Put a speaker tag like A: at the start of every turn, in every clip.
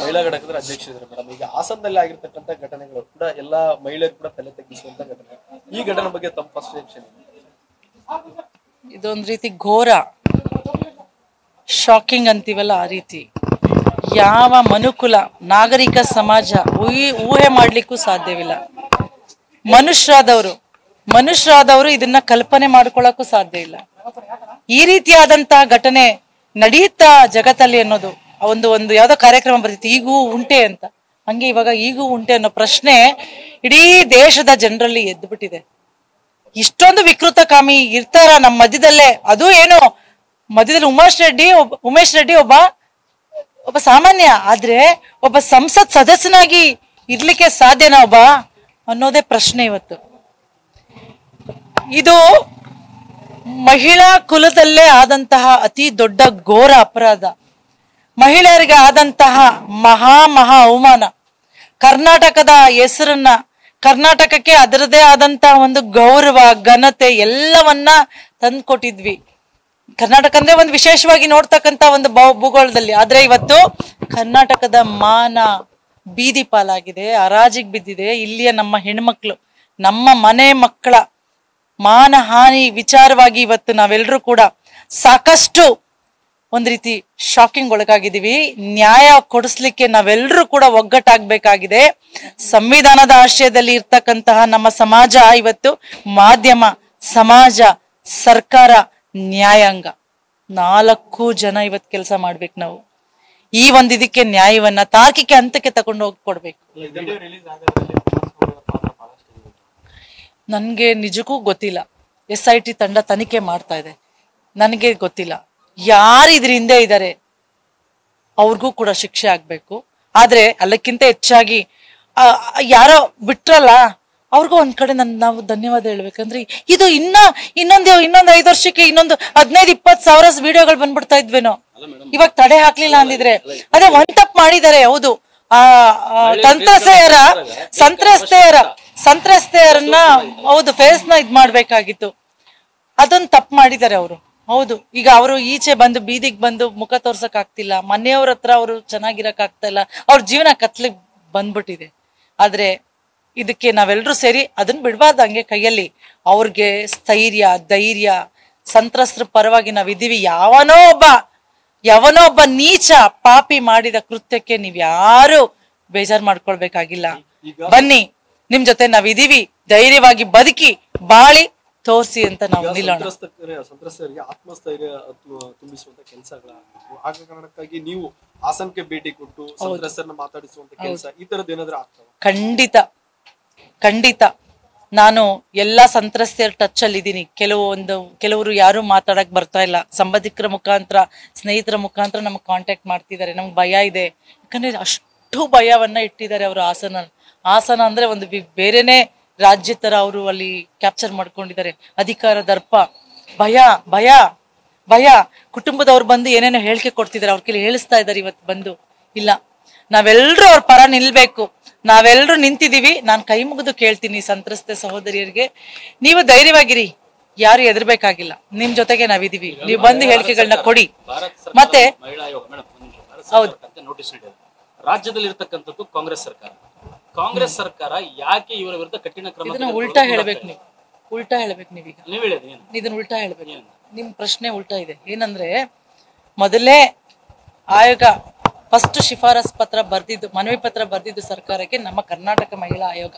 A: ಮಹಿಳಾ ಘಟಕದ ಅಧ್ಯಕ್ಷರಿದ್ದಾರೆ ಮೇಡಮ್ ಈಗ ಹಾಸನದಲ್ಲಿ ಆಗಿರ್ತಕ್ಕಂಥ ಘಟನೆಗಳು ಕೂಡ ಎಲ್ಲಾ ಮಹಿಳೆಯರು ಕೂಡ ತಲೆ ತಗ್ಗಿಸುವಂತ ಘಟನೆ ಈ ಘಟನೆ ಬಗ್ಗೆ ತಮ್ಮ ಫಸ್ಟ್ ರಿಯಾಕ್ಷನ್
B: ಇದೊಂದು ರೀತಿ ಘೋರ ಶಾಕಿಂಗ್ ಅಂತೀವಲ್ಲ ಆ ರೀತಿ ಯಾವ ಮನುಕುಲ ನಾಗರಿಕ ಸಮಾಜ ಊಹೆ ಊಹೆ ಮಾಡ್ಲಿಕ್ಕೂ ಸಾಧ್ಯವಿಲ್ಲ ಮನುಷ್ಯರಾದವರು ಮನುಷ್ಯರಾದವರು ಇದನ್ನ ಕಲ್ಪನೆ ಮಾಡ್ಕೊಳ್ಳಕ್ಕೂ ಸಾಧ್ಯ ಇಲ್ಲ ಈ ರೀತಿಯಾದಂತಹ ಘಟನೆ ನಡೆಯುತ್ತಾ ಜಗತ್ತಲ್ಲಿ ಅನ್ನೋದು ಒಂದು ಒಂದು ಯಾವ್ದೋ ಕಾರ್ಯಕ್ರಮ ಬರ್ತಿತ್ತು ಈಗೂ ಉಂಟೆ ಅಂತ ಹಂಗೆ ಇವಾಗ ಈಗೂ ಉಂಟೆ ಅನ್ನೋ ಪ್ರಶ್ನೆ ಇಡೀ ದೇಶದ ಜನರಲ್ಲಿ ಎದ್ದು ಬಿಟ್ಟಿದೆ ಇಷ್ಟೊಂದು ವಿಕೃತ ಕಾಮಿ ಇರ್ತಾರ ನಮ್ಮ ಮಧ್ಯದಲ್ಲೇ ಅದು ಏನು ಮಧ್ಯದಲ್ಲಿ ಉಮೇಶ್ ರೆಡ್ಡಿ ಒಬ್ಬ ಉಮೇಶ್ ರೆಡ್ಡಿ ಒಬ್ಬ ಒಬ್ಬ ಸಾಮಾನ್ಯ ಆದ್ರೆ ಒಬ್ಬ ಸಂಸತ್ ಸದಸ್ಯನಾಗಿ ಇರ್ಲಿಕ್ಕೆ ಸಾಧ್ಯನಾ ಒಬ್ಬ ಅನ್ನೋದೇ ಪ್ರಶ್ನೆ ಇವತ್ತು ಇದು ಮಹಿಳಾ ಕುಲದಲ್ಲೇ ಆದಂತಹ ಅತಿ ದೊಡ್ಡ ಘೋರ ಅಪರಾಧ ಮಹಿಳೆಯರಿಗೆ ಆದಂತಹ ಮಹಾ ಮಹಾ ಅವಮಾನ ಕರ್ನಾಟಕದ ಹೆಸರನ್ನ ಕರ್ನಾಟಕಕ್ಕೆ ಅದರದೇ ಆದಂತಹ ಒಂದು ಗೌರವ ಘನತೆ ಎಲ್ಲವನ್ನ ತಂದ್ಕೊಟ್ಟಿದ್ವಿ ಕರ್ನಾಟಕ ಅಂದ್ರೆ ಒಂದು ವಿಶೇಷವಾಗಿ ನೋಡ್ತಕ್ಕಂತ ಒಂದು ಭೂ- ಭೂಗೋಳದಲ್ಲಿ ಆದ್ರೆ ಇವತ್ತು ಕರ್ನಾಟಕದ ಮಾನ ಬೀದಿ ಪಾಲಾಗಿದೆ ಹರಾಜಿಗೆ ಬಿದ್ದಿದೆ ಇಲ್ಲಿಯ ನಮ್ಮ ಹೆಣ್ಮಕ್ಳು ನಮ್ಮ ಮನೆ ಮಕ್ಕಳ ಮಾನಹಾನಿ ವಿಚಾರವಾಗಿ ಇವತ್ತು ನಾವೆಲ್ಲರೂ ಕೂಡ ಸಾಕಷ್ಟು ಒಂದ್ ರೀತಿ ಶಾಕಿಂಗ್ ಒಳಗಾಗಿದ್ದೀವಿ ನ್ಯಾಯ ಕೊಡಿಸ್ಲಿಕ್ಕೆ ನಾವೆಲ್ಲರೂ ಕೂಡ ಒಗ್ಗಟ್ಟಾಗ್ಬೇಕಾಗಿದೆ ಸಂವಿಧಾನದ ಆಶ್ರಯದಲ್ಲಿ ಇರ್ತಕ್ಕಂತಹ ನಮ್ಮ ಸಮಾಜ ಇವತ್ತು ಮಾಧ್ಯಮ ಸಮಾಜ ಸರ್ಕಾರ ನ್ಯಾಯಾಂಗ ನಾಲ್ಕು ಜನ ಇವತ್ತು ಕೆಲಸ ಮಾಡ್ಬೇಕು ನಾವು ಈ ಒಂದ್ ಇದಕ್ಕೆ ನ್ಯಾಯವನ್ನ ತಾರ್ಕಿಕ ಹಂತಕ್ಕೆ ತಗೊಂಡು ಹೋಗಿ ಕೊಡ್ಬೇಕು ನನ್ಗೆ ನಿಜಕ್ಕೂ ಗೊತ್ತಿಲ್ಲ ಎಸ್ ಐ ಟಿ ತಂಡ ತನಿಖೆ ಮಾಡ್ತಾ ಇದೆ ನನಗೆ ಗೊತ್ತಿಲ್ಲ ಯಾರು ಇದ್ರ ಹಿಂದೆ ಇದ್ದಾರೆ ಅವ್ರಿಗೂ ಕೂಡ ಶಿಕ್ಷೆ ಆಗ್ಬೇಕು ಆದ್ರೆ ಅಲ್ಲಕ್ಕಿಂತ ಹೆಚ್ಚಾಗಿ ಆ, ಯಾರೋ ಬಿಟ್ರಲ್ಲ ಅವ್ರಿಗೂ ಒಂದ್ ಕಡೆ ನನ್ ನಾವು ಧನ್ಯವಾದ ಹೇಳ್ಬೇಕಂದ್ರೆ ಇದು ಇನ್ನ ಇನ್ನೊಂದು ಇನ್ನೊಂದು ಐದು ವರ್ಷಕ್ಕೆ ಇನ್ನೊಂದು ಹದಿನೈದು ಇಪ್ಪತ್ತು ಸಾವಿರ ವಿಡಿಯೋಗಳು ಬಂದ್ಬಿಡ್ತಾ ಇದ್ವೇನೋ ಇವಾಗ ತಡೆ ಹಾಕ್ಲಿಲ್ಲ ಅಂದಿದ್ರೆ ಅದೇ ಒಂದ್ ತಪ್ಪು ಮಾಡಿದ್ದಾರೆ ಹೌದು ಆ ಆ, ಸಂತ್ರಸ್ತೆಯರ ಸಂತ್ರಸ್ತೆಯರ ಸಂತ್ರಸ್ತೆಯರನ್ನ ಹೌದು ಫೇಸ್ ನ ಇದ್ ಮಾಡ್ಬೇಕಾಗಿತ್ತು ಅದೊಂದು ತಪ್ಪು ಮಾಡಿದ್ದಾರೆ ಅವರು ಹೌದು ಈಗ ಅವರು ಈಚೆ ಬಂದು ಬೀದಿಗೆ ಬಂದು ಮುಖ ತೋರ್ಸಕ್ ಆಗ್ತಿಲ್ಲ ಮನೆಯವ್ರ ಹತ್ರ ಅವರು ಚೆನ್ನಾಗಿರಕ್ ಆಗ್ತಾ ಇಲ್ಲ ಅವ್ರ ಜೀವನ ಕತ್ಲಿಗ್ ಬಂದ್ಬಿಟ್ಟಿದೆ ಆದ್ರೆ ಇದಕ್ಕೆ ನಾವೆಲ್ಲರೂ ಸೇರಿ ಅದನ್ನ ಬಿಡ್ಬಾರ್ದು ಹಂಗೆ ಕೈಯಲ್ಲಿ ಅವ್ರಿಗೆ ಸ್ಥೈರ್ಯ ಧೈರ್ಯ ಸಂತ್ರಸ್ತರ ಪರವಾಗಿ ನಾವಿದ್ದೀವಿ ಯಾವನೋ ಒಬ್ಬ ಯಾವನೋ ಒಬ್ಬ ನೀಚ ಪಾಪಿ ಮಾಡಿದ ಕೃತ್ಯಕ್ಕೆ ನೀವ್ ಯಾರು ಬೇಜಾರ್ ಮಾಡ್ಕೊಳ್ಬೇಕಾಗಿಲ್ಲ ಬನ್ನಿ ನಿಮ್ ಜೊತೆ ನಾವಿದೀವಿ ಧೈರ್ಯವಾಗಿ ಬದುಕಿ ಬಾಳಿ ತೋರ್ಸಿ ಅಂತ ನಾವು ನಿಲ್ಲೋಣ
A: ಸಂತ್ರಸ್ತರ ಸಂತ್ರಸ್ತರಿಗೆ ಆತ್ಮಸ್ಥೈರ್ಯ ತು- ತುಂಬಿಸುವಂತ ಕೆಲಸಗಳಾಗಬೇಕು ಆಗ ಕಾರಣಕ್ಕಾಗಿ ನೀವು ಹಾಸನಕ್ಕೆ ಭೇಟಿ ಕೊಟ್ಟು ಸಂತ್ರಸ್ತರನ್ನ ಮಾತಾಡಿಸುವಂತ ಕೆಲಸ ಈ ತರದ್ ಏನಾದ್ರೂ ಆಗ್ತಾವ
B: ಖಂಡಿತ ಖಂಡಿತ ನಾನು ಎಲ್ಲಾ ಸಂತ್ರಸ್ತೆಯರ ಟಚ್ ಅಲ್ಲಿ ಇದ್ದೀನಿ ಕೆಲವೊಂದು ಕೆಲವರು ಯಾರು ಮಾತಾಡಕ್ ಬರ್ತಾ ಇಲ್ಲ ಸಂಬಂಧಿಕರ ಮುಖಾಂತರ ಸ್ನೇಹಿತರ ಮುಖಾಂತರ ನಮ್ಗೆ ಕಾಂಟ್ಯಾಕ್ಟ್ ಮಾಡ್ತಿದ್ದಾರೆ ನಮ್ಗೆ ಭಯ ಇದೆ ಯಾಕಂದ್ರೆ ಅಷ್ಟು ಭಯವನ್ನ ಇಟ್ಟಿದ್ದಾರೆ ಅವರು ಹಾಸನ ಹಾಸನ ಅಂದ್ರೆ ಒಂದು ವಿ- ಬೇರೆನೆ ರಾಜ್ಯ ತರ ಅವರು ಅಲ್ಲಿ ಕ್ಯಾಪ್ಚರ್ ಮಾಡ್ಕೊಂಡಿದ್ದಾರೆ ಅಧಿಕಾರ ದರ್ಪ ಭಯ ಭಯ ಭಯ ಕುಟುಂಬದವ್ರು ಬಂದು ಏನೇನೋ ಹೇಳಿಕೆ ಕೊಡ್ತಿದ್ದಾರೆ ಅವ್ರ ಕೈಲಿ ಹೇಳಿಸ್ತಾ ಇದ್ದಾರೆ ಇವತ್ತು ಬಂದು ಇಲ್ಲ ನಾವೆಲ್ಲರೂ ಅವ್ರ ಪರ ನಿಲ್ಬೇಕು ನಾವೆಲ್ಲರೂ ನಿಂತಿದೀವಿ ನಾನು ಕೈ ಮುಗಿದು ಕೇಳ್ತೀನಿ ಸಂತ್ರಸ್ತೆ ಸಹೋದರಿಯರಿಗೆ ನೀವು ಧೈರ್ಯವಾಗಿರಿ ಯಾರು ಎದುರ್ಬೇಕಾಗಿಲ್ಲ ನಿಮ್ ಜೊತೆಗೆ ನಾವಿದೀವಿ ನೀವು ಬಂದು ಹೇಳಿಕೆಗಳನ್ನ ಕೊಡಿ
C: ಭಾರತ ಸರ್ಕಾರ
B: ಮತ್ತೆ
C: ಮಹಿಳಾ ಆಯೋಗ ಮೇಡಮ್ ಒಂದ್ ನಿಮಿಷ. ಭಾರತ
B: ಹೌದು.
C: ಸರ್ಕಾರಕ್ಕೆ ನೋಟಿಸ್ ನೀಡಿದೆ ರಾಜ್ಯದಲ್ಲಿ ಇರ್ತಕ್ಕಂಥದ್ದು ಕಾಂಗ್ರೆಸ್ ಸರ್ಕಾರ ಕಾಂಗ್ರೆಸ್ ಸರ್ಕಾರ ಯಾಕೆ ಇವರ ವಿರುದ್ಧ ಕಠಿಣ ಕ್ರಮ
B: ಇದನ್ನ
C: ತೆಗೆದುಕೊಳ್ಳೋದು
B: ಉಲ್ಟಾ
C: ಗೊತ್ತಾಗ್ತಾ
B: ಹೇಳ್ಬೇಕು
C: ಇಲ್ಲ.
B: ನೀವು ಉಲ್ಟಾ ಹೇಳ್ಬೇಕು ನೀವೀಗ
C: ನೀವ್ ಹೇಳಿದ್ ಏನು
B: ಇದನ್ನ ಉಲ್ಟಾ ಹೇಳ್ಬೇಕು ನಿಮ್ ಪ್ರಶ್ನೆ ಉಲ್ಟಾ ಇದೆ ಏನಂದ್ರೆ ಮೊದಲೇ ಆಯೋಗ ಫಸ್ಟ್ ಶಿಫಾರಸ್ ಪತ್ರ ಬರ್ದಿದ್ದು ಮನವಿ ಪತ್ರ ಬರ್ದಿದ್ದು ಸರ್ಕಾರಕ್ಕೆ ನಮ್ಮ ಕರ್ನಾಟಕ ಮಹಿಳಾ ಆಯೋಗ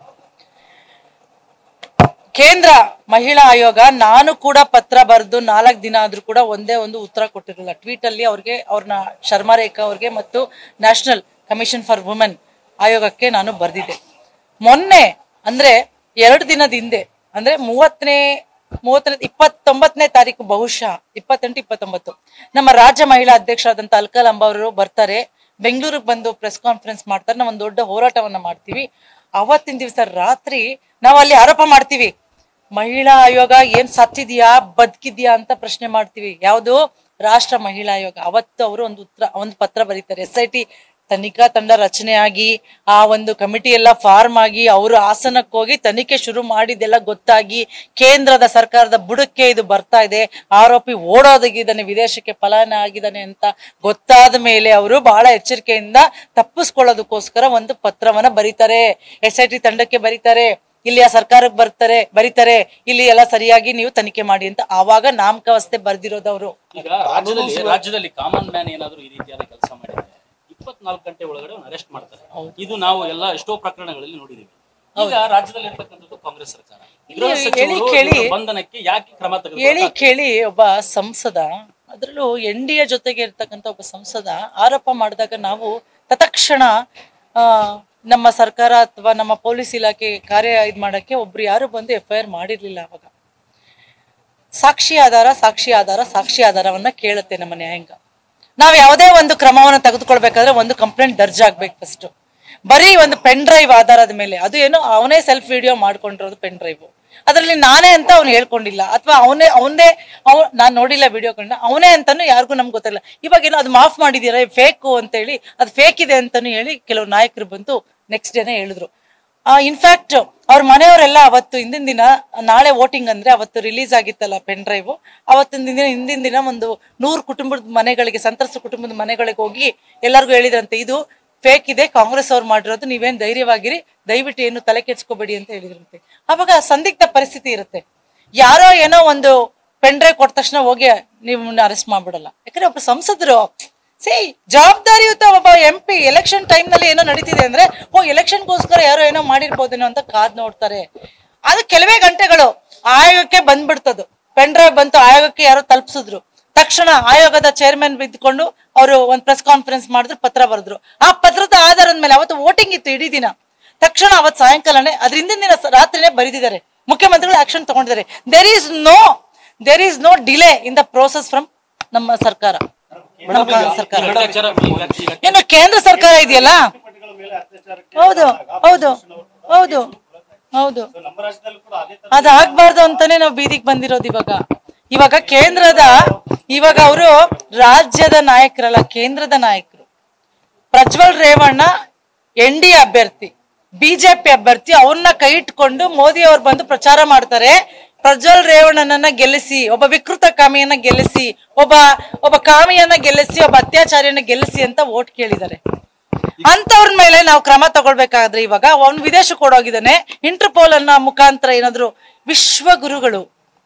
B: ಕೇಂದ್ರ ಮಹಿಳಾ ಆಯೋಗ ನಾನು ಕೂಡ ಪತ್ರ ಬರೆದು ನಾಲ್ಕು ದಿನ ಆದ್ರೂ ಕೂಡ ಒಂದೇ ಒಂದು ಉತ್ತರ ಕೊಟ್ಟಿರಲಿಲ್ಲ ಟ್ವೀಟ್ ಅಲ್ಲಿ ಅವ್ರಿಗೆ ಅವ್ರನ್ನ ಶರ್ಮಾ ರೇಖಾ ಅವ್ರಿಗೆ ಮತ್ತು ನ್ಯಾಷನಲ್ ಕಮಿಷನ್ ಫಾರ್ ವುಮೆನ್ ಆಯೋಗಕ್ಕೆ ನಾನು ಬರ್ದಿದ್ದೆ ಮೊನ್ನೆ ಅಂದ್ರೆ ಎರಡು ದಿನದ ಹಿಂದೆ ಅಂದ್ರೆ ಮೂವತ್ತನೇ ಮೂವತ್ತನೇ ಇಪ್ಪತ್ತೊಂಬತ್ತನೇ ತಾರೀಕು ಬಹುಶಃ ಇಪ್ಪತ್ತೆಂಟು ಇಪ್ಪತ್ತೊಂಬತ್ತು ನಮ್ಮ ರಾಜ್ಯ ಮಹಿಳಾ ಅಧ್ಯಕ್ಷರಾದಂತ ಅಲ್ಕಲ್ ಅಂಬ ಅವರು ಬರ್ತಾರೆ ಬೆಂಗಳೂರಿಗೆ ಬಂದು ಪ್ರೆಸ್ ಕಾನ್ಫರೆನ್ಸ್ ಮಾಡ್ತಾರೆ ನಾವು ಒಂದು ದೊಡ್ಡ ಹೋರಾಟವನ್ನ ಮಾಡ್ತೀವಿ ಅವತ್ತಿನ ದಿವಸ ರಾತ್ರಿ ನಾವು ಅಲ್ಲಿ ಆರೋಪ ಮಾಡ್ತೀವಿ ಮಹಿಳಾ ಆಯೋಗ ಏನ್ ಸತ್ತಿದ್ಯಾ ಬದುಕಿದ್ಯಾ ಅಂತ ಪ್ರಶ್ನೆ ಮಾಡ್ತೀವಿ ಯಾವುದು ರಾಷ್ಟ್ರ ಮಹಿಳಾ ಆಯೋಗ ಅವತ್ತು ಅವರು ಒಂದು ಉತ್ತರ ಒಂದು ಪತ್ರ ಬರೀತಾರೆ ಎಸ್ ಐ ಟಿ ತನಿಖಾ ತಂಡ ರಚನೆ ಆಗಿ ಆ ಒಂದು ಕಮಿಟಿ ಎಲ್ಲ ಫಾರ್ಮ್ ಆಗಿ ಅವರು ಹಾಸನಕ್ಕೆ ಹೋಗಿ ತನಿಖೆ ಶುರು ಮಾಡಿದ್ದೆಲ್ಲ ಗೊತ್ತಾಗಿ ಕೇಂದ್ರದ ಸರ್ಕಾರದ ಬುಡಕ್ಕೆ ಇದು ಬರ್ತಾ ಇದೆ ಆರೋಪಿ ಓಡೋದಗಿದ್ದಾನೆ ವಿದೇಶಕ್ಕೆ ಪಲಾಯನ ಆಗಿದ್ದಾನೆ ಅಂತ ಗೊತ್ತಾದ ಮೇಲೆ ಅವರು ಬಹಳ ಎಚ್ಚರಿಕೆಯಿಂದ ತಪ್ಪಿಸ್ಕೊಳ್ಳೋದಕ್ಕೋಸ್ಕರ ಒಂದು ಪತ್ರವನ್ನ ಬರೀತಾರೆ ಎಸ್ ಐ ಟಿ ತಂಡಕ್ಕೆ ಬರೀತಾರೆ ಇಲ್ಲಿಯ ಸರ್ಕಾರಕ್ಕೆ ಬರ್ತಾರೆ ಬರೀತಾರೆ ಇಲ್ಲಿ ಎಲ್ಲ ಸರಿಯಾಗಿ ನೀವು ತನಿಖೆ ಮಾಡಿ ಅಂತ ಆವಾಗ ನಾಮಕಾವಸ್ಥೆ ಬರ್ದಿರೋದವ್ರು
C: ಈಗ ರಾಜ್ಯದಲ್ಲಿ ರಾಜ್ಯದಲ್ಲಿ ಕಾಮನ್ ಮ್ಯಾನ್ ಏನಾದ್ರು ಈ ರೀತಿಯಾದ ಕೆಲಸ ಮಾಡಿದ್ರೆ ಇಪ್ಪತ್ನಾಲ್ಕು ಗಂಟೆ ಒಳಗಡೆ ಅರೆಸ್ಟ್ ಮಾಡ್ತಾರೆ ಇದು ನಾವು ಎಲ್ಲ ಎಷ್ಟೋ ಪ್ರಕರಣಗಳಲ್ಲಿ ನೋಡಿದೀವಿ ಈಗ ರಾಜ್ಯದಲ್ಲಿ ಇರ್ತಕ್ಕಂಥದ್ದು ಕಾಂಗ್ರೆಸ್ ಸರ್ಕಾರ ಗೃಹ
B: ಹೇಳಿ
C: ಸಚಿವರು
B: ಕೇಳಿ.
C: ಇವರ ಬಂಧನಕ್ಕೆ ಯಾಕೆ ಕ್ರಮ
B: ಹೇಳಿ
C: ತೆಗೆದುಕೊಳ್ಳಿ
B: ಕೇಳಿ ಒಬ್ಬ ಸಂಸದ ಅದರಲ್ಲೂ ಎನ್ ಡಿ ಎ ಜೊತೆಗೆ ಇರ್ತಕ್ಕಂಥ ಒಬ್ಬ ಸಂಸದ ಆರೋಪ ಮಾಡಿದಾಗ ನಾವು ತತ್ಕ್ಷಣ ಆ, ನಮ್ಮ ಸರ್ಕಾರ ಅಥವಾ ನಮ್ಮ ಪೊಲೀಸ್ ಇಲಾಖೆ ಕಾರ್ಯ ಇದ್ ಮಾಡಕ್ಕೆ ಒಬ್ರು ಯಾರು ಬಂದು ಎಫ್ ಐ ಆರ್ ಮಾಡಿರ್ಲಿಲ್ಲ ಅವಾಗ ಸಾಕ್ಷಿ ಆಧಾರ ಸಾಕ್ಷಿ ಆಧಾರ ಸಾಕ್ಷಿ ಆಧಾರವನ್ನ ಕೇಳುತ್ತೆ ನಮ್ಮ ನ್ಯಾಯಾಂಗ ನಾವ್ ಯಾವುದೇ ಒಂದು ಕ್ರಮವನ್ನು ತೆಗೆದುಕೊಳ್ಬೇಕಾದ್ರೆ ಒಂದು ಕಂಪ್ಲೇಂಟ್ ದರ್ಜ್ ಆಗ್ಬೇಕು ಫಸ್ಟ್ ಬರೀ ಒಂದು ಪೆನ್ ಡ್ರೈವ್ ಆಧಾರದ ಮೇಲೆ ಅದು ಏನೋ ಅವನೇ ಸೆಲ್ಫ್ ವಿಡಿಯೋ ಮಾಡ್ಕೊಂಡಿರೋದು ಪೆನ್ ಡ್ರೈವ್ ಅದರಲ್ಲಿ ನಾನೇ ಅಂತ ಅವ್ನು ಹೇಳ್ಕೊಂಡಿಲ್ಲ ಅಥವಾ ಅವನೇ ಅವನೇ ಅವ್ ನಾನ್ ನೋಡಿಲ್ಲ ವಿಡಿಯೋ ಕಂಡ ಅವನೇ ಅಂತಾನು ಯಾರಿಗೂ ನಮ್ಗೆ ಗೊತ್ತಿಲ್ಲ ಇವಾಗ ಏನೋ ಅದು ಮಾಫ್ ಮಾಡಿದೀರ ಫೇಕು ಅಂತ ಹೇಳಿ ಅದು ಫೇಕ್ ಇದೆ ಅಂತಾನು ಹೇಳಿ ಕೆಲವು ನಾಯಕರು ಬಂದು ನೆಕ್ಸ್ಟ್ ಡೇನೆ ಹೇಳಿದ್ರು ಇನ್ಫ್ಯಾಕ್ಟ್ ಅವ್ರ ಮನೆಯವರೆಲ್ಲ ಅವತ್ತು ಹಿಂದಿನ ದಿನ ನಾಳೆ ವೋಟಿಂಗ್ ಅಂದ್ರೆ ಅವತ್ತು ರಿಲೀಸ್ ಆಗಿತ್ತಲ್ಲ ಪೆನ್ ಡ್ರೈವ್ ಅವತ್ತಿನ ದಿನ ಹಿಂದಿನ ದಿನ ಒಂದು ನೂರು ಕುಟುಂಬದ ಮನೆಗಳಿಗೆ ಸಂತ್ರಸ್ತ ಕುಟುಂಬದ ಮನೆಗಳಿಗೆ ಹೋಗಿ ಎಲ್ಲರಿಗೂ ಹೇಳಿದ್ರಂತೆ ಇದು ಫೇಕ್ ಇದೆ ಕಾಂಗ್ರೆಸ್ ಅವ್ರು ಮಾಡಿರೋದು ನೀವೇನ್ ಧೈರ್ಯವಾಗಿರಿ ದಯವಿಟ್ಟು ಏನು ತಲೆ ಕೆಡ್ಸ್ಕೋಬೇಡಿ ಅಂತ ಹೇಳಿದ್ರಂತೆ ಅವಾಗ ಸಂದಿಗ್ಧ ಪರಿಸ್ಥಿತಿ ಇರುತ್ತೆ ಯಾರೋ ಏನೋ ಒಂದು ಪೆನ್ ಡ್ರೈವ್ ಕೊಟ್ಟ ತಕ್ಷಣ ಹೋಗಿ ನೀವು ಅರೆಸ್ಟ್ ಮಾಡ್ಬಿಡಲ್ಲ ಯಾಕಂದ್ರೆ ಒಬ್ಬ ಸಂಸದರು ಸಿ ಜವಾಬ್ದಾರಿಯುತ ಒಬ್ಬ ಎಂ ಪಿ ಎಲೆಕ್ಷನ್ ಟೈಮ್ ನಲ್ಲಿ ಏನೋ ನಡೀತಿದೆ ಅಂದ್ರೆ ಓ ಎಲೆಕ್ಷನ್ಗೋಸ್ಕರ ಯಾರೋ ಏನೋ ಮಾಡಿರ್ಬೋದೇನೋ ಅಂತ ಕಾದ್ ನೋಡ್ತಾರೆ ಅದು ಕೆಲವೇ ಗಂಟೆಗಳು ಆಯೋಗಕ್ಕೆ ಬಂದ್ಬಿಡ್ತದು ಪೆನ್ ಡ್ರೈವ್ ಬಂತು ಆಯೋಗಕ್ಕೆ ಯಾರೋ ತಲುಪಿಸಿದ್ರು ತಕ್ಷಣ ಆಯೋಗದ ಚೇರ್ಮನ್ ಬಿದ್ದುಕೊಂಡು ಅವರು ಒಂದ್ ಪ್ರೆಸ್ ಕಾನ್ಫರೆನ್ಸ್ ಮಾಡಿದ್ರು ಪತ್ರ ಬರೆದ್ರು ಆ ಪತ್ರದ ಆಧಾರದ ಮೇಲೆ ಅವತ್ತು ವೋಟಿಂಗ್ ಇತ್ತು ಇಡೀ ದಿನ ತಕ್ಷಣ ಅವತ್ ಸಾಯಂಕಾಲನೇ ಅದ್ರ ಹಿಂದಿನ ದಿನ ಸ- ರಾತ್ರಿನೇ ಬರೆದಿದ್ದಾರೆ ಮುಖ್ಯಮಂತ್ರಿಗಳು ಆಕ್ಷನ್ ತಗೊಂಡಿದ್ದಾರೆ there is no there is no delay in the process from ನಮ್ಮ ಸರ್ಕಾರ ನಮ್ಮ ಕಾಂಗ್ರೆಸ್ ಸರ್ಕಾರ
C: ಭ್ರಷ್ಟಾಚಾರ ಈಗ- ಈಗ
B: ಏನು ಕೇಂದ್ರ ಸರ್ಕಾರ ಇದೆಯಲ್ಲ ಹೌದು ಹೌದು ಹೌದು ಹೌದು ಅದಾಗ್ಬಾರ್ದು ಅಂತಾನೆ ನಾವು ಬೀದಿಗೆ ಬಂದಿರೋದು ಇವಾಗ ಇವಾಗ ಕೇಂದ್ರದ ಇವಾಗ ಅವರು ರಾಜ್ಯದ ನಾಯಕರಲ್ಲ ಕೇಂದ್ರದ ನಾಯಕರು ಪ್ರಜ್ವಲ್ ರೇವಣ್ಣ ಎನ್ ಡಿ ಅಭ್ಯರ್ಥಿ ಬಿಜೆಪಿ ಅಭ್ಯರ್ಥಿ ಅವ್ರನ್ನ ಕೈ ಇಟ್ಕೊಂಡು ಮೋದಿ ಅವ್ರು ಬಂದು ಪ್ರಚಾರ ಮಾಡ್ತಾರೆ ಪ್ರಜ್ವಲ್ ರೇವಣ್ಣನನ್ನ ಗೆಲ್ಲಿಸಿ ಒಬ್ಬ ವಿಕೃತ ಕಾಮಿಯನ್ನ ಗೆಲ್ಲಿಸಿ ಒಬ್ಬ ಒಬ್ಬ ಕಾಮಿಯನ್ನ ಗೆಲ್ಲಿಸಿ ಒಬ್ಬ ಅತ್ಯಾಚಾರಿಯನ್ನ ಗೆಲ್ಲಿಸಿ ಅಂತ ವೋಟ್ ಕೇಳಿದ್ದಾರೆ ಅಂತವ್ರ ಮೇಲೆ ನಾವು ಕ್ರಮ ತಗೊಳ್ಬೇಕಾದ್ರೆ ಇವಾಗ ಅವ್ನು ವಿದೇಶಕ್ಕೆ ಓಡೋಗಿದ್ದಾನೆ ಇಂಟರ್ಪೋಲ್ ಅನ್ನ ಮುಖಾಂತರ ಏನಾದ್ರು ವಿಶ್ವಗುರುಗಳು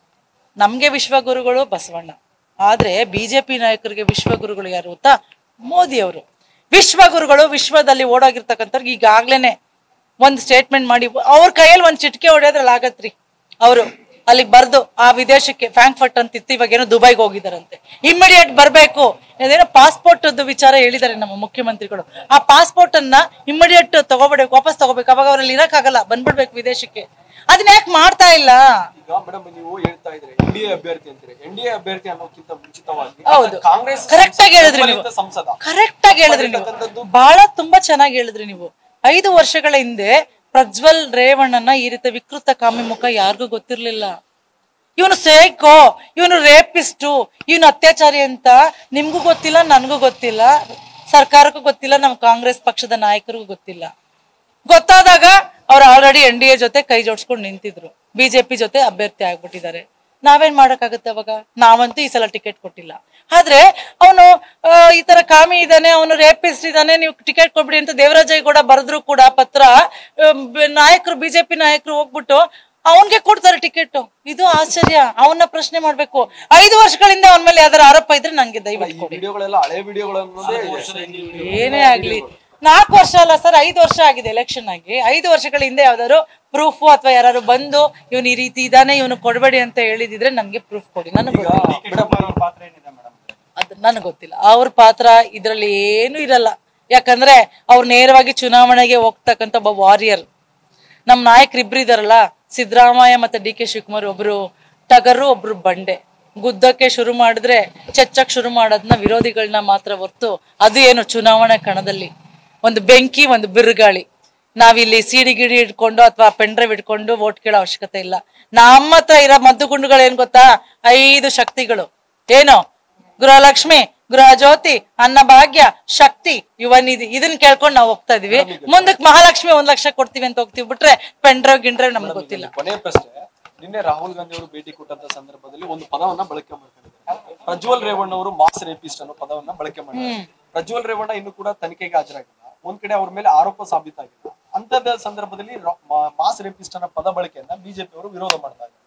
B: ನಮ್ಗೆ ವಿಶ್ವಗುರುಗಳು ಬಸವಣ್ಣ ಆದ್ರೆ ಬಿಜೆಪಿ ನಾಯಕರಿಗೆ ವಿಶ್ವಗುರುಗಳು ಯಾರು ಗೊತ್ತಾ ಮೋದಿ ಅವರು ವಿಶ್ವಗುರುಗಳು ವಿಶ್ವದಲ್ಲಿ ಓಡೋಗಿರ್ತಕ್ಕಂಥವ್ರಿಗೆ ಈಗಾಗ್ಲೇನೆ ಒಂದ್ ಸ್ಟೇಟ್ಮೆಂಟ್ ಮಾಡಿ ಅವ್ರ ಕೈಯಲ್ಲಿ ಒಂದ್ ಚಿಟಿಕೆ ಹೊಡೆಯೋದ್ರಲ್ಲಿ ಆಗತ್ರಿ ಅವರು ಅಲ್ಲಿಗೆ ಬರ್ದು ಆ ವಿದೇಶಕ್ಕೆ ಫ್ರಾಂಕ್ಫರ್ಟ್ ಅಂತ ಇತ್ತು ಇವಾಗ ಏನೋ ದುಬೈಗೆ ಹೋಗಿದಾರಂತೆ ಇಮಿಡಿಯೇಟ್ ಬರ್ಬೇಕು ಅದೇನೋ ಪಾಸ್ಪೋರ್ಟ್ ವಿಚಾರ ಹೇಳಿದ್ದಾರೆ ನಮ್ಮ ಮುಖ್ಯಮಂತ್ರಿಗಳು ಆ ಪಾಸ್ಪೋರ್ಟ್ ಅನ್ನ ಇಮಿಡಿಯೇಟ್ ತಗೋಬಿಡ್ಬೇಕು ವಾಪಸ್ ತಗೋಬೇಕು ಅವಾಗ ಅವ್ರಲ್ಲಿ ಇರಕ್ಕಾಗಲ್ಲ ಬಂದ್ಬಿಡ್ಬೇಕು ವಿದೇಶಕ್ಕೆ ಅದನ್ನ ಯಾಕೆ ಮಾಡ್ತಾ ಇಲ್ಲ
A: ಈಗ ಮೇಡಮ್ ನೀವು ಹೇಳ್ತಾ ಇದ್ರೆ ಎನ್ ಡಿ ಎ ಅಭ್ಯರ್ಥಿ ಅಂತೀರಿ ಎನ್ ಡಿ ಎ ಅಭ್ಯರ್ಥಿ ಅನ್ನೋಕ್ಕಿಂತ ಮುಂಚಿತವಾಗಿ
B: ಹೌದು.
A: ಕಾಂಗ್ರೆಸ್
B: Correct ಆಗಿ ಹೇಳಿದ್ರಿ ನೀವು.
A: ಬೆಂಬಲಿತ ಸಂಸದ
B: ಕರೆಕ್ಟ್ ಆಗಿ ಹೇಳಿದ್ರಿ ನೀವು ಬಹಳ ತುಂಬಾ ಚೆನ್ನಾಗಿ ಹೇಳಿದ್ರಿ ನೀವು ಐದು ವರ್ಷಗಳ ಹಿಂದೆ ಪ್ರಜ್ವಲ್ ರೇವಣ್ಣನ ಈ ರೀತಿ ವಿಕೃತ ಕಾಮಿ ಮುಖ ಯಾರಿಗೂ ಗೊತ್ತಿರ್ಲಿಲ್ಲ ಇವನು ಸೇಕೋ ಇವನು ರೇಪಿಸ್ಟು ಇವನು ಅತ್ಯಾಚಾರಿ ಅಂತ ನಿಮ್ಗೂ ಗೊತ್ತಿಲ್ಲ ನನ್ಗೂ ಗೊತ್ತಿಲ್ಲ ಸರ್ಕಾರಕ್ಕೂ ಗೊತ್ತಿಲ್ಲ ನಮ್ಮ ಕಾಂಗ್ರೆಸ್ ಪಕ್ಷದ ನಾಯಕರಿಗೂ ಗೊತ್ತಿಲ್ಲ ಗೊತ್ತಾದಾಗ ಅವ್ರು ಆಲ್ರೆಡಿ ಎನ್ ಡಿ ಎ ಜೊತೆ ಕೈ ಜೋಡಿಸ್ಕೊಂಡು ನಿಂತಿದ್ರು ಬಿಜೆಪಿ ಜೊತೆ ಅಭ್ಯರ್ಥಿ ಆಗ್ಬಿಟ್ಟಿದ್ದಾರೆ ನಾವೇನ್ ಮಾಡಕ್ಕಾಗತ್ತೆ ಅವಾಗ ನಾವಂತೂ ಈ ಸಲ ಟಿಕೆಟ್ ಕೊಟ್ಟಿಲ್ಲ ಆದ್ರೆ ಅವನು ಈ ತರ ಕಾಮಿ ಇದ್ದಾನೆ ಅವನು ರೇಪಿಸ್ಟ್ ಇದ್ದಾನೆ ನೀವು ಟಿಕೆಟ್ ಕೊಟ್ಬಿಡಿ ಅಂತ ದೇವರಾಜಯ್ಯಗೌಡ ಬರೆದ್ರು ಕೂಡ ಪತ್ರ ಆ, ಬ- ನಾಯಕರು ಬಿಜೆಪಿ ನಾಯಕರು ಹೋಗ್ಬಿಟ್ಟು ಅವನ್ಗೆ ಕೊಡ್ತಾರೆ ಟಿಕೆಟ್ ಇದು ಆಶ್ಚರ್ಯ ಅವನ್ನ ಪ್ರಶ್ನೆ ಮಾಡ್ಬೇಕು ಐದು ವರ್ಷಗಳಿಂದ ಅವನ ಮೇಲೆ ಯಾವ್ದಾರ ಆರೋಪ ಇದ್ರೆ ನಂಗೆ ದಯವಿಟ್ಟು
A: ಈ
B: ಕೊಡಿ
A: ವಿಡಿಯೋಗಳೆಲ್ಲ ಹಳೆ ವಿಡಿಯೋಗಳು ಅನ್ನೋದೇ ಇದೆ.
B: ಏನೇ ಆಗ್ಲಿ ನಾಲ್ಕು ವರ್ಷ ಅಲ್ಲ ಸರ್ ಐದು ವರ್ಷ ಆಗಿದೆ ಎಲೆಕ್ಷನ್ ಆಗಿ ಐದು ವರ್ಷಗಳ ಹಿಂದೆ ಯಾವ್ದಾದ್ರು ಪ್ರೂಫ್ ಅಥವಾ ಯಾರು ಬಂದು ಇವನು ಈ ರೀತಿ ಇದಾನೆ ಇವನು ಕೊಡಬೇಡಿ ಅಂತ ಹೇಳಿದಿದ್ರೆ ನನ್ಗೆ ಪ್ರೂಫ್ ಕೊಡಿ ನನಗೆ ಅದು ನನಗೆ ಗೊತ್ತಿಲ್ಲ ಅವ್ರ ಪಾತ್ರ ಇದ್ರಲ್ಲಿ ಏನು ಇರಲ್ಲ ಯಾಕಂದ್ರೆ ಅವ್ರು ನೇರವಾಗಿ ಚುನಾವಣೆಗೆ ಹೋಗ್ತಕ್ಕಂತ ಒಬ್ಬ ವಾರಿಯರ್ ನಮ್ ನಾಯಕರು ಇಬ್ರು ಇದಾರಲ್ಲ ಸಿದ್ದರಾಮಯ್ಯ ಮತ್ತೆ ಡಿ ಕೆ ಶಿವಕುಮಾರ್ ಒಬ್ರು ಟಗರು ಒಬ್ರು ಬಂಡೆ ಗುದ್ದಕ್ಕೆ ಶುರು ಮಾಡಿದ್ರೆ ಚಚ್ಚಕ್ ಶುರು ಮಾಡೋದನ್ನ ವಿರೋಧಿಗಳನ್ನ ಮಾತ್ರ ಹೊರ್ತು ಅದು ಏನು ಚುನಾವಣಾ ಕಣದಲ್ಲಿ ಒಂದು ಬೆಂಕಿ ಒಂದು ಬಿರುಗಾಳಿ ನಾವಿಲ್ಲಿ ಸಿಡಿ ಗಿಡಿ ಇಟ್ಕೊಂಡು ಅಥವಾ ಪೆಂಡ್ರೈವ್ ಇಟ್ಕೊಂಡು ವೋಟ್ ಕೇಳೋ ಅವಶ್ಯಕತೆ ಇಲ್ಲ ನಮ್ಮ ಹತ್ರ ಇರೋ ಮದ್ದುಗುಂಡುಗಳು ಏನ್ ಗೊತ್ತಾ ಐದು ಶಕ್ತಿಗಳು ಏನು ಗೃಹಲಕ್ಷ್ಮಿ ಗೃಹ ಜ್ಯೋತಿ ಅನ್ನಭಾಗ್ಯ ಶಕ್ತಿ ಯುವನಿಧಿ ಇದನ್ನ ಕೇಳ್ಕೊಂಡು ನಾವು ಹೋಗ್ತಾ ಇದೀವಿ ಮುಂದಕ್ಕೆ ಮಹಾಲಕ್ಷ್ಮಿ ಒಂದ್ ಲಕ್ಷ ಕೊಡ್ತೀವಿ ಅಂತ ಹೋಗ್ತೀವಿ ಬಿಟ್ರೆ ಪೆಂಡ್ರವ್ ಗಿಂಡ್ರವ್ ನಮ್ಗೆ ಗೊತ್ತಿಲ್ಲ
A: ಕೊನೆಯ ಪ್ರಶ್ನೆ ನಿನ್ನೆ ರಾಹುಲ್ ಗಾಂಧಿ ಅವರು ಭೇಟಿ ಕೊಟ್ಟಂತ ಸಂದರ್ಭದಲ್ಲಿ ಒಂದು ಪದವನ್ನ ಬಳಕೆ ಮಾಡ್ಕೊಂಡಿದ್ದಾರೆ ಪ್ರಜ್ವಲ್ ರೇವಣ್ಣ ಅವರು ಮಾಸ್ ರೇಪಿಸ್ಟ್ ಅನ್ನೋ ಪದವನ್ನ ಬಳಕೆ ಮಾಡಿದ್ದಾರೆ ಪ್ರಜ್ವಲ್ ರೇವಣ್ಣ ಇನ್ನು ಕೂಡ ತನಿಖೆಗೆ ಹಾಜರಾಗಿಲ್ಲ ಒಂದ್ ಕಡೆ ಅವ್ರ ಮೇಲೆ ಆರೋಪ ಸಾಬೀತಾಗಿಲ್ಲ ಅಂತದ ಸಂದರ್ಭದಲ್ಲಿ ರಾ- ಮಾ- ಮಾಸ್ ರೇಪಿಸ್ಟ್ ಅನ್ನೋ ಪದ ಬಳಕೆಯನ್ನ ಬಿಜೆಪಿ ಅವರು ವಿರೋಧ ಮಾಡ್ತಾ ಇದ್ದಾರೆ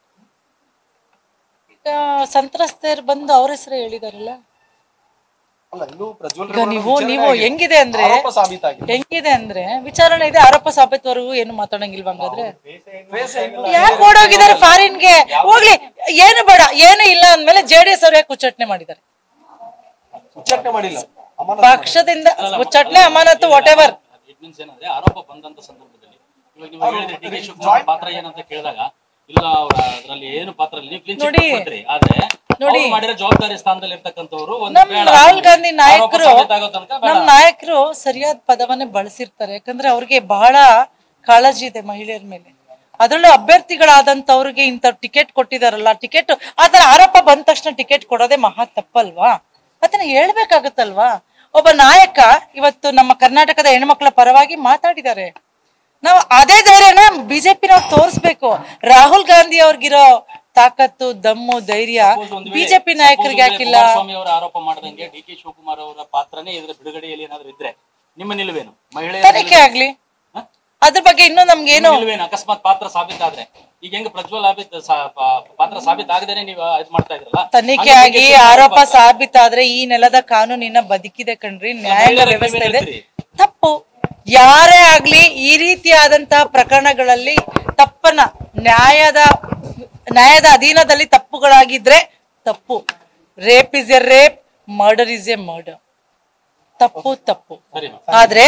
B: ಈಗ ಸಂತ್ರಸ್ತೆಯರು ಬಂದು ಅವ್ರ ಹೆಸರು ಹೇಳಿದಾರಲ್ಲ
A: ಅಲ್ಲ ಇನ್ನು ಪ್ರಜ್ವಲ್
B: ಈಗ
A: ರೇವಣ್ಣ
B: ನೀವು
A: ವಿಚಾರಣೆ
B: ನೀವು
A: ಆಗಿದೆ.
B: ಹೆಂಗಿದೆ ಅಂದ್ರೆ
A: ಆರೋಪ ಸಾಬೀತಾಗಿದೆ
B: ಹೆಂಗಿದೆ ಅಂದ್ರೆ ವಿಚಾರಣೆ ಇದೆ ಆರೋಪ ಸಾಬೀತವರೆಗೂ ಏನು ಮಾತಾಡಂಗಿಲ್ವಾ ಹಂಗಾದ್ರೆ
A: ಫೇಸ್ ಇನ್ನು
B: ಯಾಕೆ ಓಡೋಗಿದ್ದಾರೆ ಫಾರಿನ್ಗೆ ಹೋಗ್ಲಿ ಏನು ಬೇಡ ಏನು ಇಲ್ಲ ಅಂದ್ಮೇಲೆ ಜೆಡಿಎಸ್ ಅವ್ರು ಯಾಕೆ ಉಚ್ಚಾಟನೆ ಮಾಡಿದ್ದಾರೆ
A: ಉಚ್ಚಾಟನೆ ಮಾಡಿಲ್ಲ ಅಮಾನತು
B: ಪಕ್ಷದಿಂದ ಉಚ್ಚಾಟನೆ ಅಮಾನತು ವಾಟ್ ಎವರ್
C: ಇಟ್ ಮೀನ್ಸ್ ಏನಂದ್ರೆ ಆರೋಪ ಬಂದಂತ ಸಂದರ್ಭದಲ್ಲಿ ಇವಾಗ ನೀವು ಹೇಳಿದ್ರೆ ಡಿ ಕೆ ಶಿವಕುಮಾರ್ ಪಾತ್ರ ಏನಂತ ಕೇಳಿದಾಗ ಇಲ್ಲ ಅವ್ರ ಅದ್ರಲ್ಲಿ ಏನು ಪಾತ್ರ ಇಲ್ಲ ನೀವು ಕ್ಲೀನ್
B: ನೋಡಿ.
C: ಮಾಡ್ರಿ ಆದ್ರೆ
B: ನೋಡಿ.
C: ಅವ್ರು ಮಾಡಿರೋ ಜವಾಬ್ದಾರಿ ಸ್ಥಾನದಲ್ಲಿ ಇರ್ತಕ್ಕಂಥವ್ರು ಒಂದು
B: ನಮ್
C: ಬೇಡ.
B: ರಾಹುಲ್ ಗಾಂಧಿ
C: ಆರೋಪ
B: ನಾಯಕರು
C: ಸಾಬೀತಾಗೋ ತನಕ ಬೇಡ.
B: ನಮ್ ನಾಯಕರು ಸರಿಯಾದ ಪದವನ್ನೇ ಬಳಸಿರ್ತಾರೆ ಯಾಕಂದ್ರೆ ಅವ್ರಿಗೆ ಬಹಳ ಕಾಳಜಿ ಇದೆ ಮಹಿಳೆಯರ ಮೇಲೆ ಅದ್ರಲ್ಲೂ ಅಭ್ಯರ್ಥಿಗಳಾದಂತವ್ರಿಗೆ ಇಂಥ ಟಿಕೆಟ್ ಕೊಟ್ಟಿದಾರಲ್ಲ ಟಿಕೆಟ್ ಆತರ ಆರೋಪ ಬಂದ ತಕ್ಷಣ ಟಿಕೆಟ್ ಕೊಡೋದೇ ಮಹಾ ತಪ್ಪಲ್ವಾ ಅದನ್ನ ಹೇಳ್ಬೇಕಾಗತ್ತಲ್ವಾ ಒಬ್ಬ ನಾಯಕ ಇವತ್ತು ನಮ್ಮ ಕರ್ನಾಟಕದ ಹೆಣ್ಮಕ್ಳ ಪರವಾಗಿ ಮಾತಾಡಿದ್ದಾರೆ ನಾವು ಅದೇ ಧೈರ್ಯನ ಬಿಜೆಪಿ ನಾವು ತೋರಿಸ್ಬೇಕು ರಾಹುಲ್ ಗಾಂಧಿ ಅವ್ರಿಗಿರೋ ತಾಕತ್ತು ದಮ್ಮು ಧೈರ್ಯ
C: Suppose ಒಂದು ವೇಳೆ-
B: ಬಿಜೆಪಿ
C: suppose
B: ನಾಯಕರಿಗೆ
C: ಒಂದು ವೇಳೆ
B: ಹಾಕಿಲ್ಲ
C: ಕುಮಾರಸ್ವಾಮಿ ಅವರ ಆರೋಪ ಮಾಡದಂಗೆ ಡಿ ಕೆ ಶಿವಕುಮಾರ್ ಅವರ ಪಾತ್ರನೇ ಇದರ ಬಿಡುಗಡೆಯಲ್ಲಿ ಏನಾದ್ರು ಇದ್ರೆ ನಿಮ್ಮ ನಿಲುವೇನು ಮಹಿಳೆಯರ
B: ತನಿಖೆ ಆಗ್ಲಿ
C: ಹ?
B: ಅದ್ರ ಬಗ್ಗೆ ಇನ್ನೂ ನಮ್ಗೇನು
C: ನಿಲುವೇನು ಅಕಸ್ಮಾತ್ ಪಾತ್ರ ಸಾಬೀತಾದ್ರೆ ಈಗ ಹೆಂಗ್ ಪ್ರಜ್ವಲ್ ಆಬಿತ್ ಸಾ- ಪಾ- ಪಾತ್ರ ಸಾಬೀತಾಗದೇನೆ ನೀವು ಇದ್ ಮಾಡ್ತಾ ಇದ್ರಲ್ಲ
B: ತನಿಖೆ
C: ಹಂಗೆ
B: ಆಗಿ
C: ಡಿ ಕೆ ಶಿವಕುಮಾರ್
B: ಆರೋಪ
C: ಪಾತ್ರ.
B: ಸಾಬೀತಾದ್ರೆ ಈ ನೆಲದ ಕಾನೂನಿನ ಬದುಕಿದೆ ಕಣ್ರಿ ನ್ಯಾಯಾಂಗ
C: ಮಹಿಳೆಯರ
B: ವ್ಯವಸ್ಥೆ ಇದೆ
C: ನೀವೇನ್ ಹೇಳ್ತೀರಿ?
B: ತಪ್ಪು ಯಾರೇ ಆಗ್ಲಿ ಈ ರೀತಿಯಾದಂತಹ ಪ್ರಕರಣಗಳಲ್ಲಿ ತಪ್ಪನ್ನ ನ್ಯಾಯದ ನ್ಯಾಯದ ಅಧೀನದಲ್ಲಿ ತಪ್ಪುಗಳಾಗಿದ್ರೆ ತಪ್ಪು rape is a rape murder is a murder ತಪ್ಪು ತಪ್ಪು
C: ಸರಿ
B: ಆದ್ರೆ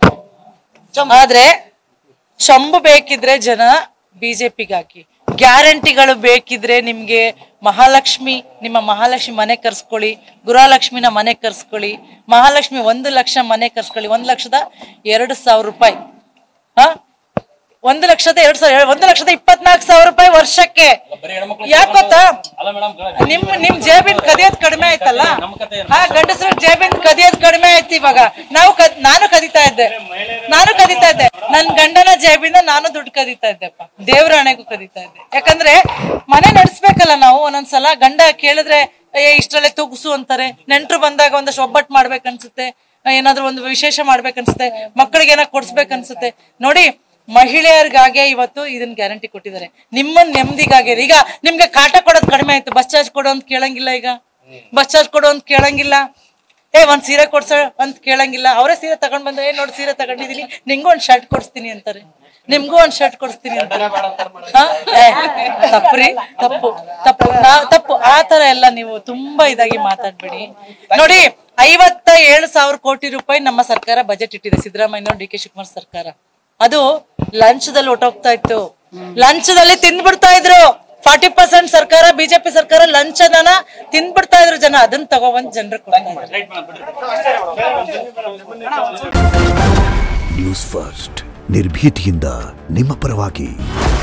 B: ಆದ್ರೆ ಶಂಭು ಬೇಕಿದ್ರೆ ಜನ ಬಿಜೆಪಿಗೆ ಹಾಕಿ ಗ್ಯಾರಂಟಿಗಳು ಬೇಕಿದ್ರೆ ನಿಮ್ಗೆ ಮಹಾಲಕ್ಷ್ಮಿ ನಿಮ್ಮ ಮಹಾಲಕ್ಷ್ಮಿ ಮನೆ ಕರ್ಸ್ಕೊಳ್ಳಿ ಗೃಹಲಕ್ಷ್ಮಿನ ಮನೆ ಕರ್ಸ್ಕೊಳ್ಳಿ ಮಹಾಲಕ್ಷ್ಮಿ ಒಂದು ಲಕ್ಷ ಮನೆ ಕರ್ಸ್ಕೊಳ್ಳಿ ಒಂದ್ ಲಕ್ಷದ ಎರಡು ಸಾವಿರ ರೂಪಾಯಿ ಹ ಒಂದು ಲಕ್ಷದ ಎರಡ್ ಸಾವಿರ ಒಂದು ಲಕ್ಷದ ಇಪ್ಪತ್ನಾಲ್ಕು ಸಾವಿರ ರೂಪಾಯಿ ವರ್ಷಕ್ಕೆ
C: ಬರೀ ಹೆಣ್ಮಕ್ಳು
B: ಯಾಕ್ ಗೊತ್ತಾ
C: ಅಲ್ಲ ಮೇಡಮ್
B: ನಿಮ್ ನಿಮ್ ಜೇಬಿನ್ ಕದಿಯೋದ್ ಕಡಿಮೆ ಆಯ್ತಲ್ಲ
C: ನಮ್ಮ ಕತೆ ಏನು?
B: ಆ ಗಂಡಸ್ರ ಜೇಬಿನ್ ಕದಿಯೋದ್ ಕಡಿಮೆ ಆಯ್ತು ಇವಾಗ ನಾವು ಕದ್ ನಾನು ಕದಿತಾ ಇದ್ದೆ ನಾನು ಕದಿತಾ ಇದ್ದೆ ನನ್ ಗಂಡನ ಜೇಬಿಂದ ನಾನು ದುಡ್ಡು ಕದಿತಾ ಇದ್ದೆಪ್ಪ ದೇವ್ರ ಹಣೆಗೂ ಕದಿತಾ ಇದ್ದೆ ಯಾಕಂದ್ರೆ ಮನೆ ನಡ್ಸ್ಬೇಕಲ್ಲ ನಾವು ಒಂದೊಂದ್ಸಲ ಗಂಡ ಕೇಳಿದ್ರೆ ಏ ಇಷ್ಟ್ರಲ್ಲೇ ತುಗ್ಸು ಅಂತಾರೆ ನೆಂಟ್ರು ಬಂದಾಗ ಒಂದಷ್ಟು ಒಬ್ಬಟ್ಟು ಮಾಡ್ಬೇಕನ್ಸುತ್ತೆ ಏನಾದ್ರು ಒಂದು ವಿಶೇಷ ಮಾಡ್ಬೇಕನ್ಸುತ್ತೆ ಮಕ್ಕಳಿಗೆ ಏನಾದ್ರು ಕೊಡ್ಸ್ಬೇಕನ್ಸುತ್ತೆ ನೋಡಿ ಮಹಿಳೆಯರಿಗಾಗೆ ಇವತ್ತು ಇದನ್ನ ಗ್ಯಾರಂಟಿ ಕೊಟ್ಟಿದ್ದಾರೆ ನಿಮ್ಮ ನೆಮ್ಮದಿಗಾಗೆ ಈಗ ನಿಮ್ಗೆ ಕಾಟ ಕೊಡೋದು ಕಡಿಮೆ ಆಯ್ತು ಬಸ್ ಚಾರ್ಜ್ ಕೊಡೋ ಅಂತ ಕೇಳಂಗಿಲ್ಲ ಈಗ ಬಸ್ ಚಾರ್ಜ್ ಕೊಡೋ ಅಂತ ಕೇಳಂಗಿಲ್ಲ ಏ ಒಂದ್ ಸೀರೆ ಕೊಡ್ಸ ಅಂತ ಕೇಳಂಗಿಲ್ಲ ಅವರೇ ಸೀರೆ ತಗೊಂಡ್ ಬಂದ್ರೆ ಏ ನೋಡಿ ಸೀರೆ ತಗೊಂಡಿದೀನಿ ನಿಂಗೂ ಒಂದ್ ಶರ್ಟ್ ಕೊಡಿಸ್ತೀನಿ ಅಂತಾರೆ ನಿಮ್ಗೂ ಒಂದ್ ಶರ್ಟ್ ಕೊಡಿಸ್ತೀನಿ ಅಂತಾರೆ ಹಾ? ಏ, ತಪ್ಪ್ರಿ ತಪ್ಪು ತಪ್ಪು ನಾ- ತಪ್ಪು ಆ ತರ ಎಲ್ಲ ನೀವು ತುಂಬಾ ಇದಾಗಿ ಮಾತಾಡ್ಬೇಡಿ ನೋಡಿ ಐವತ್ತ ಏಳು ಸಾವಿರ ಕೋಟಿ ರೂಪಾಯಿ ನಮ್ಮ ಸರ್ಕಾರ ಬಜೆಟ್ ಇಟ್ಟಿದೆ ಸಿದ್ದರಾಮಯ್ಯ ಡಿ ಕೆ ಶಿವಕುಮಾರ್ ಸರ್ಕಾರ ಅದು ಲಂಚದಲ್ಲಿ ಹೊಟ್ಟೋಗ್ತಾ ಇತ್ತು ಲಂಚದಲ್ಲಿ ತಿಂದ್ಬಿಡ್ತಾ ಇದ್ರು ಫಾರ್ಟಿ ಪರ್ಸೆಂಟ್ ಸರ್ಕಾರ ಬಿಜೆಪಿ ಸರ್ಕಾರ ಲಂಚನ ತಿಂದ್ಬಿಡ್ತಾ ಇದ್ರು ಜನ ಅದನ್ನ ತಗೊಬಂದ್ ಜನರು ಕೊಡ್ತಾ ಇದ್ರು
C: ರೈಟ್ ಮೇಡಮ್ ಬಿಡ್ರಿ
D: ನ್ಯೂಸ್ ಫಸ್ಟ್ ನಿರ್ಭೀತಿಯಿಂದ ನಿಮ್ಮ ಪರವಾಗಿ